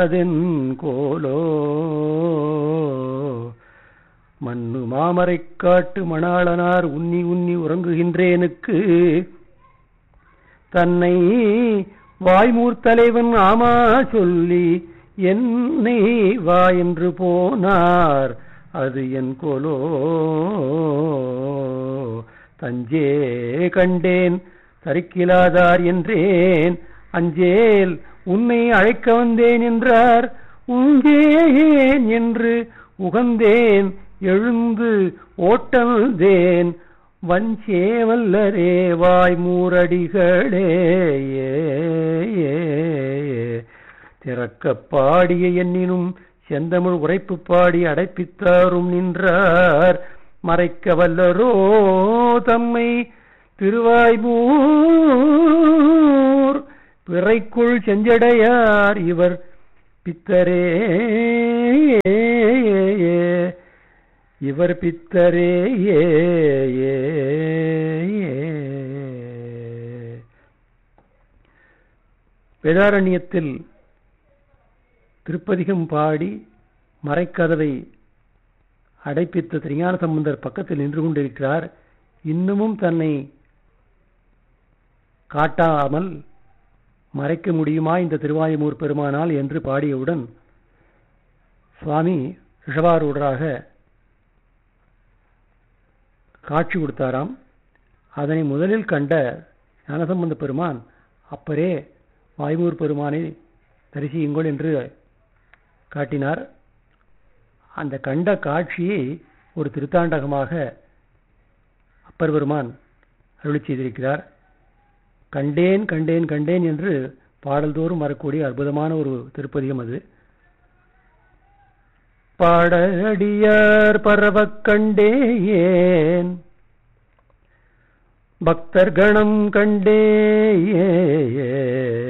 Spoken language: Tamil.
அதென் கோலோ மண்ணு மாமரைக் காட்டு மணாளனார் உன்னி உன்னி உறங்குகின்றேனுக்கு தன்னை வாய்மூர் தலைவன் ஆமா சொல்லி என்னை வா என்று போனார் அது என் கோலோ தஞ்சே கண்டேன் தரிக்கிலாதார் என்றேன் அஞ்சேல் உன்னை அழைக்க வந்தேன் என்றார் உஞ்சேன் என்று உகந்தேன் எழுந்து ஓட்டல்தேன் வஞ்சேவல்லரே வாய் மூரடிகளே திறக்க பாடிய எண்ணினும் செந்தமிழ் உரைப்பு பாடி அடைப்பித்தாரும் நின்றார் மறைக்க வல்லரோ தம்மை திருவாய்மூர் பிறைக்குள் செஞ்சடையார் இவர் பித்தரே இவர் பித்தரே ஏ ஏ வேதாரண்யத்தில் திருப்பதிகம் பாடி மறைக்கதவை அடைப்பித்த திருஞான சம்பந்தர் பக்கத்தில் நின்று கொண்டிருக்கிறார் இன்னமும் தன்னை காட்டாமல் மறைக்க முடியுமா இந்த திருவாயுமூர் பெருமானால் என்று பாடியவுடன் சுவாமி ரிஷபாரூடராக காட்சி கொடுத்தாராம் அதனை முதலில் கண்ட ஞானசம்பந்த பெருமான் அப்பரே வாய்மூர் பெருமானை தரிசியுங்கள் என்று காட்டினார் அந்த கண்ட காட்சியை ஒரு திருத்தாண்டகமாக அப்பர் பெருமான் அருளி செய்திருக்கிறார் கண்டேன் கண்டேன் கண்டேன் என்று பாடல்தோறும் வரக்கூடிய அற்புதமான ஒரு திருப்பதிகம் அது பாடடியார் பரவக் கண்டேன் பக்தர் கணம் கண்டேன்